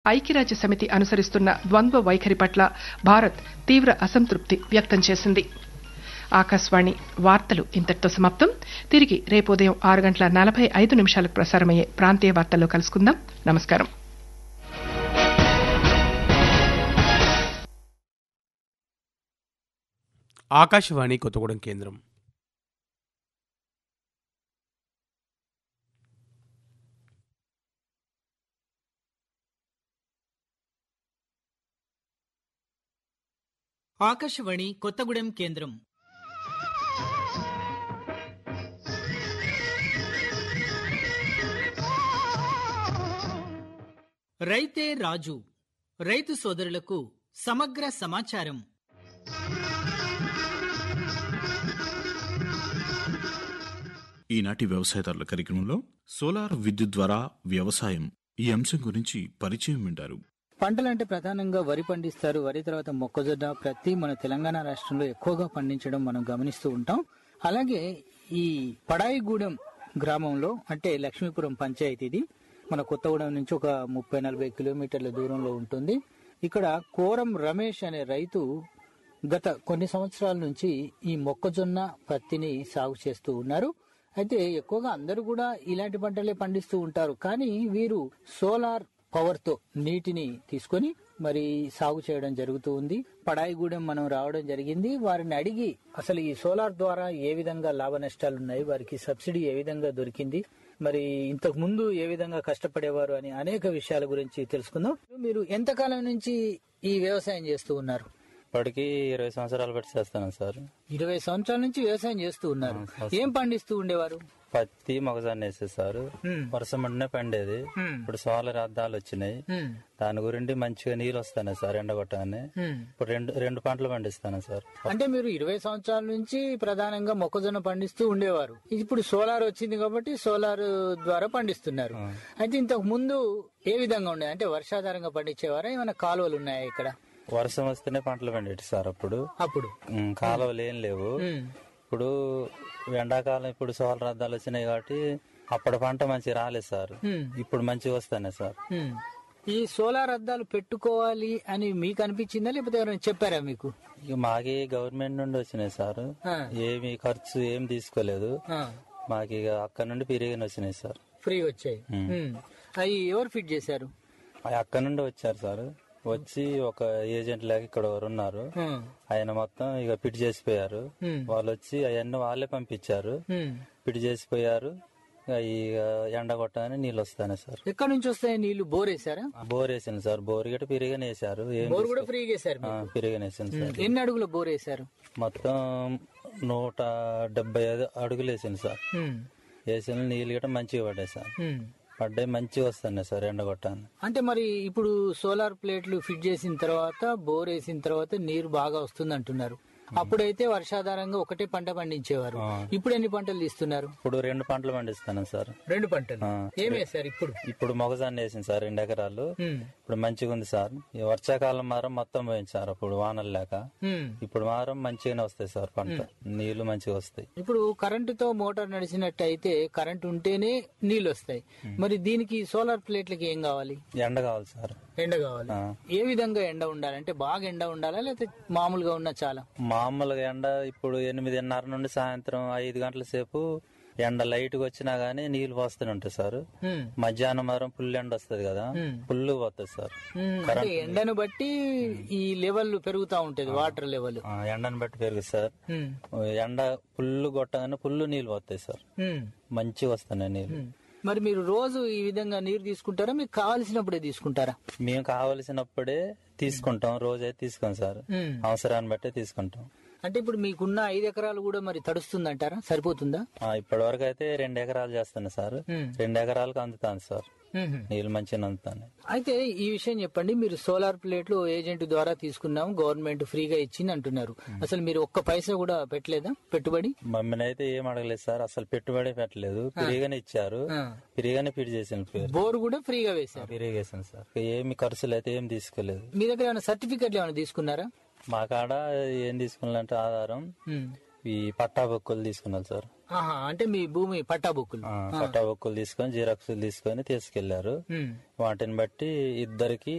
ఐక్యరాజ్య సమితి అనుసరిస్తున్న ద్వంద్వ వైఖరి పట్ల భారత్ తీవ్ర అసంతృప్తి వ్యక్తం చేసింది ఆకాశవాణి వార్తలు ఇంతటితో సమాప్తం తిరిగి రేపు ఉదయం ఆరు గంటల నలభై ఐదు నిమిషాలకు ప్రసారమయ్యే ప్రాంతీయ వార్తల్లో కలుసుకుందాం నమస్కారం ఆకాశవాణి కొత్తగూడెం కేంద్రం ఆకాశవాణి కొత్తగూడెం కేంద్రం రైతే రాజు రైతు సోదరులకు సమగ్ర సమాచారం ఈనాటి వ్యవసాయదారుల కార్యక్రమంలో సోలార్ విద్యుత్ ద్వారా వ్యవసాయం ఈ అంశం గురించి పరిచయం వింటారు పంటలంటే ప్రధానంగా వరి పండిస్తారు వరి తర్వాత మొక్కజొన్న ప్రతి మన తెలంగాణ రాష్ట్రంలో ఎక్కువగా పండించడం మనం గమనిస్తూ ఉంటాం అలాగే ఈ పడాయిగూడెం గ్రామంలో అంటే లక్ష్మీపురం పంచాయతీది మన కొత్తగూడెం నుంచి ఒక ముప్పై నలభై కిలోమీటర్ల దూరంలో ఉంటుంది ఇక్కడ కోరం రమేష్ అనే రైతు గత కొన్ని సంవత్సరాల నుంచి ఈ మొక్కజొన్న పత్తిని సాగు చేస్తూ ఉన్నారు అయితే ఎక్కువగా అందరూ కూడా ఇలాంటి పంటలే పండిస్తూ ఉంటారు కానీ వీరు సోలార్ పవర్ తో నీటిని తీసుకొని మరి సాగు చేయడం జరుగుతూ ఉంది పడాయిగూడెం మనం రావడం జరిగింది వారిని అడిగి అసలు ఈ సోలార్ ద్వారా ఏ విధంగా లాభ నష్టాలు ఉన్నాయి వారికి సబ్సిడీ ఏ విధంగా దొరికింది మరి ఇంతకు ముందు ఏ విధంగా కష్టపడేవారు అని అనేక విషయాల గురించి తెలుసుకుందాం మీరు ఎంతకాలం నుంచి ఈ వ్యవసాయం చేస్తూ ఉన్నారు ఇప్పటికి ఇరవై సంవత్సరాలు బట్టి చేస్తాను సార్ ఇరవై సంవత్సరాల నుంచి వ్యవసాయం చేస్తూ ఉన్నారు ఏం పండిస్తూ ఉండేవారు పత్తి మొగజొన్న వేసేది సార్ మ్మ్. వర్షం ఉంటేనే పండేది మ్మ్. ఇప్పుడు సోలార్ అద్దాలు వచ్చినాయి మ్మ్. దాని గురించి మంచిగా నీళ్ళు వస్తాయి సార్ ఎండగొట్టగానే మ్మ్. ఇప్పుడు రెండు రెండు పంటలు పండిస్తాను సార్ అంటే మీరు ఇరవై సంవత్సరాల నుంచి ప్రధానంగా మొక్కజొన్న పండిస్తూ ఉండేవారు ఇప్పుడు సోలార్ వచ్చింది కాబట్టి సోలార్ ద్వారా పండిస్తున్నారు అయితే ఇంతకు ముందు ఏ విధంగా ఉండేది అంటే వర్షాధారంగా పండించేవారా ఏమైనా కాలువలు ఉన్నాయా ఇక్కడ వర్షం వస్తేనే పంటలు పండేటి సార్ అప్పుడు అప్పుడు మ్మ్, కాలువలు ఏం లేవు మ్మ్. ఇప్పుడు ఎండాకాలం ఇప్పుడు సోలార్ అద్దాలు వచ్చినాయి కాబట్టి అప్పటి పంట మంచిగా రాలేదు సార్ మ్మ్. ఇప్పుడు మంచిగా వస్తాయి సార్ మ్మ్. ఈ సోలార్ అద్దాలు పెట్టుకోవాలి అని మీకు అనిపించిందా లేకపోతే ఎవరైనా చెప్పారా మీకు ఇక మాకి గవర్నమెంట్ నుండి వచ్చినాయి సార్ ఆ. ఏమి ఖర్చు ఏం తీసుకోలేదు ఆ, మాకు ఇక అక్కడ నుండి పెరిగిన వచ్చినాయి సార్ ఫ్రీ వచ్చాయి మ్మ్. అవి ఎవరు ఫిట్ చేశారు అవి అక్కడ నుండి వచ్చారు సార్ వచ్చి ఒక ఏజెంట్ లాగా ఇక్కడ ఎవరు ఉన్నారు మ్మ్. ఆయన మొత్తం ఇక పిట్ చేసిపోయారు మ్మ్. వాళ్ళు వచ్చి అవన్నీ వాళ్ళే పంపించారు మ్మ్. పిట్ చేసిపోయారు ఇక ఇక ఎండ కొట్టగానే నీళ్ళు వస్తాయి సార్ ఎక్కడి నుంచి వస్తాయి నీళ్లు బోర్ వేసారా బోర్ వేసింది సార్ బోర్ గట్ట పెరిగానే వేసారు ఏం బోర్ కూడా ఫ్రీగా వేసారు ఆ, పెరిగానే వేసింది సార్ ఎన్ని అడుగుల బోర్ వేసారు మొత్తం నూట డెబ్బై ఐదు అడుగులు వేసింది సార్ మ్మ్. వేసిన నీళ్ళు గట్ట మంచిగా పడ్డాయి సార్ మ్మ్. పడ్డాయి మంచిగా వస్తున్నాయి సార్ ఎండ కొట్టాను అంటే మరి ఇప్పుడు సోలార్ ప్లేట్లు ఫిట్ చేసిన తర్వాత బోర్ వేసిన తర్వాత నీరు బాగా వస్తుంది అంటున్నారు అప్పుడైతే వర్షాధారంగా ఒకటే పంట పండించేవారు ఇప్పుడు ఎన్ని పంటలు తీస్తున్నారు ఇప్పుడు రెండు పంటలు పండిస్తాను సార్ రెండు పంటలు ఆ. ఏం వేశారు ఇప్పుడు ఇప్పుడు మొగజాన్ని వేసింది సార్ రెండు ఎకరాలు మ్మ్. ఇప్పుడు మంచిగా ఉంది సార్ ఈ వర్షాకాలం మారం మొత్తం పోయింది సార్ అప్పుడు వానలు లేక మ్మ్. ఇప్పుడు మారం మంచిగానే వస్తాయి సార్ పంట నీళ్లు మంచిగా వస్తాయి ఇప్పుడు కరెంటుతో మోటార్ నడిచినట్టు అయితే కరెంట్ ఉంటేనే నీళ్లు వస్తాయి మరి దీనికి సోలార్ ప్లేట్లకి ఏం కావాలి ఎండ కావాలి సార్ ఎండ కావాలి ఆ. ఏ విధంగా ఎండ ఉండాలి అంటే బాగా ఎండ ఉండాలా లేకపోతే మామూలుగా ఉన్నా చాలా మామూలుగా ఎండ ఇప్పుడు ఎనిమిదిన్నర నుండి సాయంత్రం ఐదు గంటల సేపు ఎండ లైట్ గా వచ్చినా గానీ నీళ్లు పోస్తూనే ఉంటాయి సార్ మ్మ్. మధ్యాహ్నం మారం ఫుల్ ఎండ వస్తుంది కదా మ్మ్. ఫుల్ పోతుంది సార్ మ్మ్. అంటే ఎండను బట్టి ఈ లెవెల్ పెరుగుతా ఉంటది వాటర్ లెవెల్ ఆ, ఎండను బట్టి పెరుగు సార్ ఎండ ఫుల్ కొట్టగానే ఫుల్ నీళ్ళు పోతాయి సార్ మంచిగా వస్తున్నాయి నీళ్ళు మరి మీరు రోజు ఈ విధంగా నీరు తీసుకుంటారా మీకు కావాల్సినప్పుడే తీసుకుంటారా మేము కావలసినప్పుడే తీసుకుంటాం రోజైతే తీసుకోం సార్ మ్మ్. అవసరాన్ని బట్టే తీసుకుంటాం అంటే ఇప్పుడు మీకున్న ఐదు ఎకరాలు కూడా మరి తడుస్తుందంటారా సరిపోతుందా ఆ, ఇప్పటి వరకు అయితే రెండు ఎకరాలు చేస్తున్నా సార్ మ్మ్. రెండు ఎకరాలకు అందుతాను సార్ మ్మ్. నీళ్ళు మంచిగా అందుతాను అయితే ఈ విషయం చెప్పండి మీరు సోలార్ ప్లేట్లు ఏజెంట్ ద్వారా తీసుకున్నాం గవర్నమెంట్ ఫ్రీగా ఇచ్చింది అంటున్నారు అసలు మీరు ఒక్క పైసా కూడా పెట్టలేదా పెట్టుబడి మమ్మల్ని అయితే ఏం అడగలేదు సార్ అసలు పెట్టుబడి పెట్టలేదు పిరిగానే ఇచ్చారు ఆ. పిరిగానే పిడి చేసిన పేరు బోర్ కూడా ఫ్రీగా వేశారు పిరిగేసాను సార్ ఏమి ఖర్చులు అయితే ఏం తీసుకోలేదు మీ దగ్గర ఏమైనా సర్టిఫికెట్లు ఏమైనా తీసుకున్నారా మా కాడ ఏం తీసుకున్నారంటే ఆధారం మ్మ్. ఈ పట్టా బొక్కులు తీసుకున్నారు సార్ ఆహా అంటే మీ భూమి పట్టా బుక్కులు ఆ, పట్టా బొక్కులు తీసుకొని జిరాక్స్ తీసుకొని తీసుకెళ్లారు మ్మ్. వాటిని బట్టి ఇద్దరికి